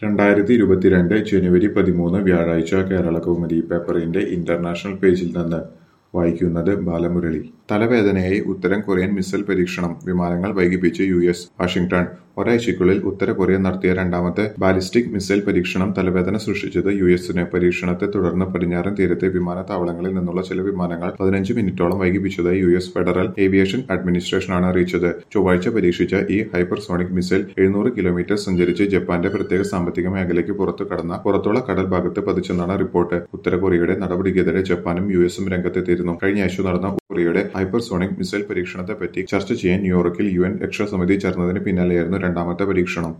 രണ്ടായിരത്തി ഇരുപത്തിരണ്ട് ജനുവരി പതിമൂന്ന് വ്യാഴാഴ്ച കേരള കൗമുദി പേപ്പറിന്റെ ഇന്റർനാഷണൽ പേജിൽ നിന്ന് വായിക്കുന്നത് ബാലമുരളി തലവേദനയായി ഉത്തര കൊറിയൻ മിസൈൽ പരീക്ഷണം വിമാനങ്ങൾ വൈകിപ്പിച്ച് യു എസ് വാഷിംഗ്ടൺ ഒരാഴ്ചയ്ക്കുള്ളിൽ ഉത്തര കൊറിയ നടത്തിയ രണ്ടാമത്തെ ബാലിസ്റ്റിക് മിസൈൽ പരീക്ഷണം തലവേദന സൃഷ്ടിച്ചത് യു എസിന് പരീക്ഷണത്തെ തുടർന്ന് പടിഞ്ഞാറൻ തീരത്തെ വിമാനത്താവളങ്ങളിൽ നിന്നുള്ള ചില വിമാനങ്ങൾ പതിനഞ്ച് മിനിറ്റോളം വൈകിപ്പിച്ചതായി യു എസ് ഫെഡറൽ ഏവിയേഷൻ അഡ്മിനിസ്ട്രേഷനാണ് അറിയിച്ചത് ചൊവ്വാഴ്ച പരീക്ഷിച്ച ഈ ഹൈപ്പർസോണിക് മിസൈൽ എഴുന്നൂറ് കിലോമീറ്റർ സഞ്ചരിച്ച് ജപ്പാന്റെ പ്രത്യേക സാമ്പത്തിക മേഖലയ്ക്ക് പുറത്തു കടന്ന പുറത്തുള്ള കടൽ ഭാഗത്ത് പതിച്ചെന്നാണ് റിപ്പോർട്ട് ഉത്തര കൊറിയയുടെ നടപടിക്കെതിരെ ജപ്പാനും യു എസും രംഗത്തെത്തിയിരുന്നു കഴിഞ്ഞ ആഴ്ച നടന്ന കൊറിയയുടെ ഹൈപ്പർസോണിക് മിസൈൽ പരീക്ഷണത്തെപ്പറ്റി ചർച്ച ചെയ്യാൻ ന്യൂയോർക്കിൽ യു എൻ രക്ഷാസമിതി ചേർന്നതിന് പിന്നാലെയായിരുന്നു രണ്ടാമത്തെ പരീക്ഷണം